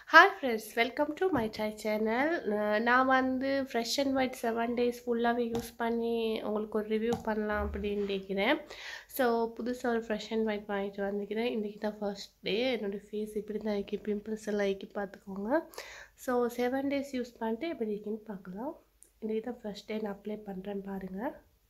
hi friends welcome to my Sai channel நான் வந்து fresh and white seven days ஃபுல்லாகவே use பண்ணி உங்களுக்கு ஒரு ரிவ்யூ பண்ணலாம் அப்படின்னு நினைக்கிறேன் ஸோ புதுசாக ஒரு ஃப்ரெஷ் அண்ட் ஒயிட் வாங்கிட்டு வந்துக்கிறேன் இன்றைக்கி தான் ஃபர்ஸ்ட் டே என்னோடய ஃபேஸ் இப்படி தான் இருக்கு பிம்பிள்ஸ் எல்லாம் இக்கி பார்த்துக்கோங்க ஸோ செவன் டேஸ் யூஸ் பண்ணிட்டு எப்படி இருக்குன்னு பார்க்கலாம் இன்றைக்கி தான் ஃபர்ஸ்ட் டே நான் அப்ளை பண்ணுறேன் பாருங்கள்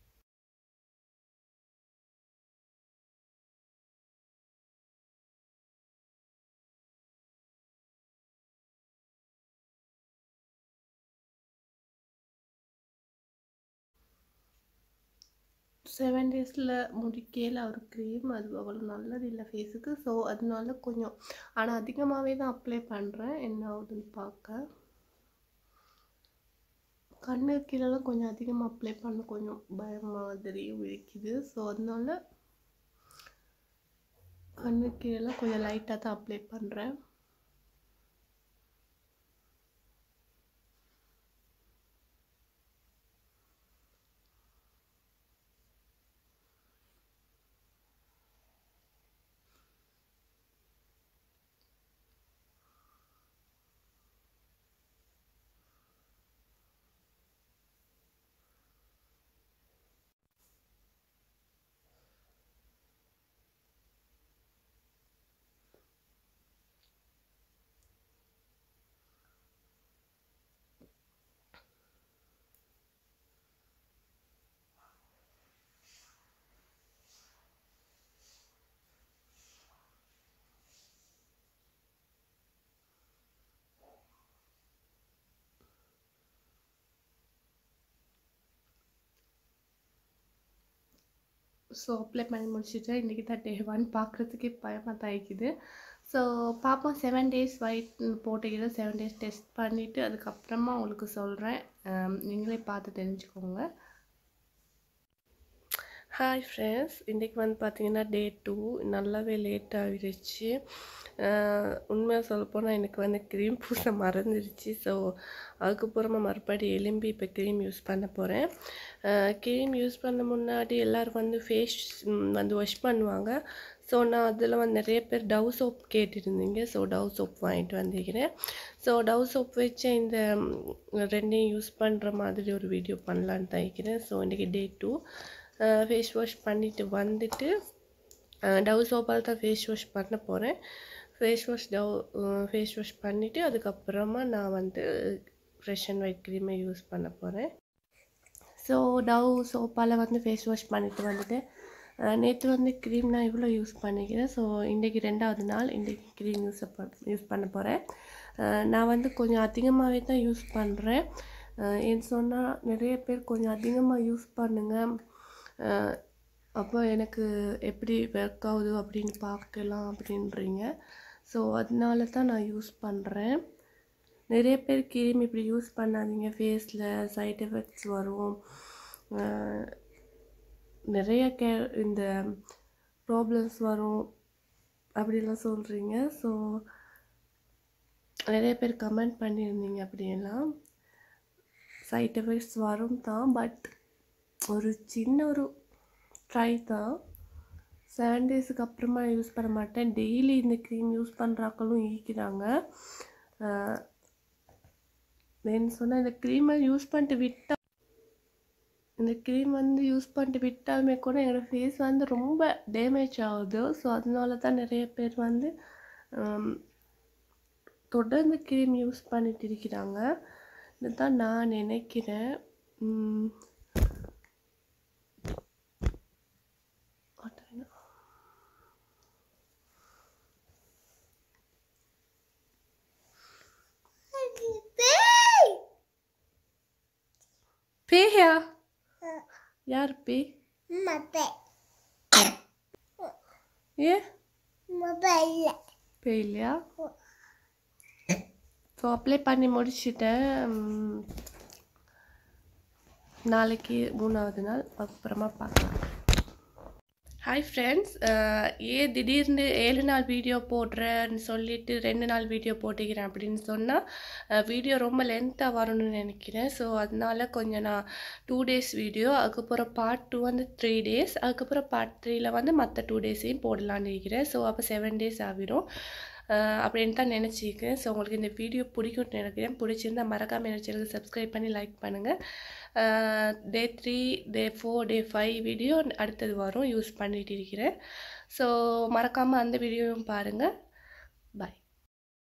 செவன் டேஸில் முடிக்கையில் ஒரு க்ரீம் அது அவ்வளோ நல்லது இல்லை ஃபேஸுக்கு ஸோ அதனால கொஞ்சம் ஆனால் அதிகமாகவே தான் அப்ளை பண்ணுறேன் என்ன ஆகுதுன்னு பார்க்க கண்ணு கீழெல்லாம் கொஞ்சம் அதிகமாக அப்ளை பண்ண கொஞ்சம் பயம் மாதிரியும் இருக்குது ஸோ அதனால கண்ணு கீழெல்லாம் கொஞ்சம் லைட்டாக தான் அப்ளை பண்ணுறேன் ஸோ அப்ளை பண்ணி முடிச்சுட்டு இன்றைக்கி தான் டே ஒன் பார்க்குறதுக்கே பயமாக தான் இருக்குது ஸோ பார்ப்போம் செவன் டேஸ் ஒயிட் போட்டுக்கிட்டு செவன் டேஸ் டெஸ்ட் பண்ணிவிட்டு அதுக்கப்புறமா உங்களுக்கு சொல்கிறேன் நீங்களே பார்த்து தெரிஞ்சுக்கோங்க ஹாய் ஃப்ரெண்ட்ஸ் இன்றைக்கி வந்து பார்த்தீங்கன்னா டே டூ நல்லாவே லேட் ஆகிடுச்சு உண்மையாக சொல்லப்போனால் எனக்கு வந்து க்ரீம் பூச மறந்துடுச்சு ஸோ அதுக்கப்புறமா மறுபடி எலும்பி இப்போ க்ரீம் யூஸ் பண்ண போகிறேன் க்ரீம் யூஸ் பண்ண முன்னாடி எல்லோரும் வந்து ஃபேஸ் வந்து வாஷ் பண்ணுவாங்க ஸோ நான் அதில் வந்து நிறைய பேர் டவ் சோப் கேட்டிருந்தீங்க ஸோ டவ் சோப் வாங்கிட்டு வந்திருக்கிறேன் ஸோ டவ் சோப் வச்சு இந்த ரெண்டையும் யூஸ் பண்ணுற மாதிரி ஒரு வீடியோ பண்ணலான்னு தைக்கிறேன் ஸோ இன்றைக்கி டே டூ ஃபேஸ் வாஷ் பண்ணிவிட்டு வந்துட்டு டவ் சோப்பால் தான் ஃபேஸ் வாஷ் பண்ண போகிறேன் face wash Dove face wash பண்ணிவிட்டு அதுக்கப்புறமா நான் வந்து ஃப்ரெஷ் அண்ட் ஒயிட் க்ரீமை யூஸ் பண்ண போகிறேன் ஸோ டவ் சோப்பால் வந்து ஃபேஸ் வாஷ் பண்ணிவிட்டு வந்துட்டு நேற்று வந்து க்ரீம் நான் இவ்வளோ யூஸ் பண்ணிக்கிறேன் ஸோ இன்றைக்கி ரெண்டாவது நாள் இன்றைக்கி க்ரீம் யூஸ் யூஸ் பண்ண போகிறேன் நான் வந்து கொஞ்சம் அதிகமாகவே தான் யூஸ் பண்ணுறேன் ஏன்னு சொன்னால் நிறைய பேர் கொஞ்சம் அதிகமாக யூஸ் பண்ணுங்கள் அப்போ எனக்கு எப்படி ஒர்க் ஆகுது அப்படின்னு பார்க்கலாம் அப்படின்றீங்க ஸோ அதனால தான் நான் யூஸ் பண்ணுறேன் நிறைய பேர் க்ரீம் இப்படி யூஸ் பண்ணாதீங்க ஃபேஸில் சைட் எஃபெக்ட்ஸ் வரும் நிறைய கே இந்த ப்ராப்ளம்ஸ் வரும் அப்படிலாம் சொல்கிறீங்க ஸோ நிறைய பேர் கமெண்ட் பண்ணியிருந்தீங்க அப்படியெல்லாம் சைட் எஃபெக்ட்ஸ் வரும் தான் பட் ஒரு சின்ன ஒரு ட்ரை தான் செவன் டேஸுக்கு அப்புறமா யூஸ் பண்ண மாட்டேன் டெய்லி இந்த க்ரீம் யூஸ் பண்ணுறாக்களும் ஈக்கிறாங்க வேணும் சொன்னால் இந்த க்ரீமை யூஸ் பண்ணிட்டு விட்டால் இந்த க்ரீம் வந்து யூஸ் பண்ணிட்டு விட்டாலுமே கூட என்னோடய ஃபேஸ் வந்து ரொம்ப டேமேஜ் ஆகுது ஸோ அதனால தான் நிறைய பேர் வந்து தொடர்ந்து க்ரீம் யூஸ் பண்ணிட்டு இருக்கிறாங்க இதுதான் நான் நினைக்கிறேன் பேயா யார் பே ஏ பே இல்லையா ஸோ அப்ளை பண்ணி முடிச்சிட்டேன் நாளைக்கு மூணாவது நாள் அப்புறமா பார்க்கலாம் ஹாய் ஃப்ரெண்ட்ஸ் ஏன் திடீர்னு ஏழு நாள் வீடியோ போடுறேன்னு சொல்லிட்டு ரெண்டு நாள் வீடியோ போட்டுக்கிறேன் அப்படின்னு சொன்னால் வீடியோ ரொம்ப லென்த்தாக வரணும்னு நினைக்கிறேன் ஸோ அதனால கொஞ்சம் நான் டூ டேஸ் வீடியோ அதுக்கப்புறம் பார்ட் டூ வந்து த்ரீ டேஸ் அதுக்கப்புறம் பார்ட் த்ரீயில் வந்து மற்ற டூ டேஸையும் போடலான்னு இருக்கிறேன் ஸோ அப்போ செவன் டேஸ் ஆகிடும் அப்படின்னு தான் நினச்சிருக்கேன் ஸோ உங்களுக்கு இந்த வீடியோ பிடிக்கும்னு நினைக்கிறேன் பிடிச்சிருந்தா மறக்காமல் என்ன சேனலுக்கு சப்ஸ்கிரைப் பண்ணி லைக் பண்ணுங்கள் day three day four day five video அடுத்தது வரும் யூஸ் பண்ணிட்டு இருக்கிறேன் ஸோ மறக்காமல் அந்த வீடியோவும் பாருங்கள் பாய்